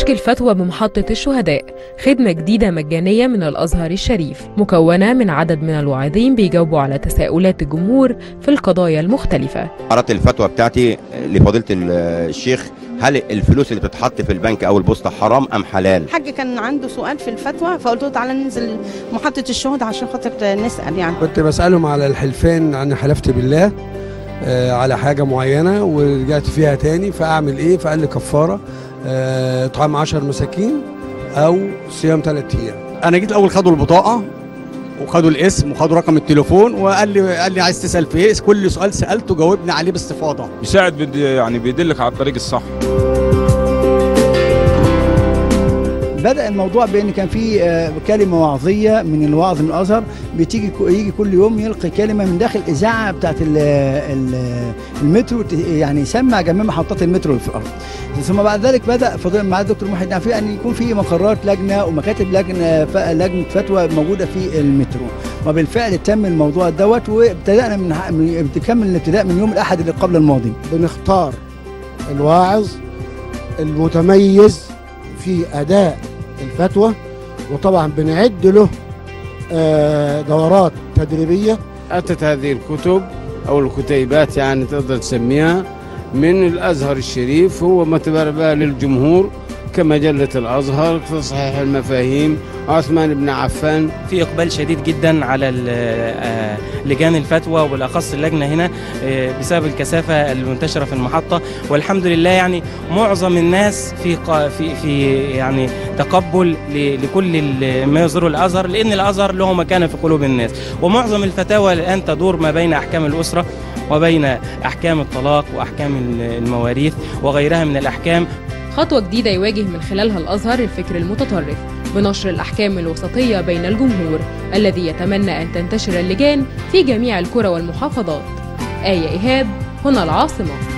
كشك الفتوى بمحطة الشهداء خدمة جديدة مجانية من الأزهر الشريف مكونة من عدد من الواعظين بيجاوبوا على تساؤلات الجمهور في القضايا المختلفة قرأت الفتوى بتاعتي لفضيلة الشيخ هل الفلوس اللي بتتحط في البنك او البوسطه حرام ام حلال؟ الحاج كان عنده سؤال في الفتوى فقلت له تعالى ننزل محطه الشهداء عشان خاطر نسال يعني كنت بسالهم على الحلفان انا حلفت بالله آه على حاجه معينه ورجعت فيها تاني فاعمل ايه؟ فقال لي كفاره آه طعام 10 مساكين او صيام ثلاث ايام. انا جيت الاول خدوا البطاقه وخدوا الاسم وخدوا رقم التليفون وقال لي قال لي عايز تسال في ايه كل سؤال سالته جاوبني عليه باستفاضه بيساعد بد- يعني بيدلك على الطريق الصح بدأ الموضوع بأن كان في آه، كلمة وعظية من الوعظ من الأزهر بتيجي كو- يجي كل يوم يلقي كلمة من داخل إذاعة بتاعت ال- ال- المترو ت- يعني يسمع جميع محطات المترو اللي في الأرض ثم بعد ذلك بدأ فضل مع الدكتور محي نعفي أن يكون في مقرات لجنة ومكاتب لجنة ف- لجنة فتوى موجودة في المترو وبالفعل تم الموضوع دوت وابتدأنا من ح- من- بتكمل الابتداء من يوم الأحد اللي قبل الماضي بنختار الواعظ المتميز في أداء الفتوى وطبعا بنعد له آه، دورات تدريبية أتت هذه الكتب أو الكتيبات يعني تقدر تسميها من الأزهر الشريف هو متبرع بها للجمهور كمجلة الأزهر تصحيح المفاهيم عثمان بن عفان في اقبال شديد جدا على ال- آه، لجان الفتوى وبالاخص اللجنه هنا آه، بسبب الكثافه المنتشره في المحطه والحمد لله يعني معظم الناس في قا- في في يعني تقبل ل- لكل ال- ما يظهره الازهر لان الازهر له مكانه في قلوب الناس ومعظم الفتاوى الان تدور ما بين احكام الاسره وبين احكام الطلاق واحكام ال- المواريث وغيرها من الاحكام خطوة جديدة يواجه من خلالها الأزهر الفكر المتطرف بنشر الأحكام الوسطية بين الجمهور الذي يتمنى أن تنتشر اللجان في جميع القرى والمحافظات آية إيهاب هنا العاصمة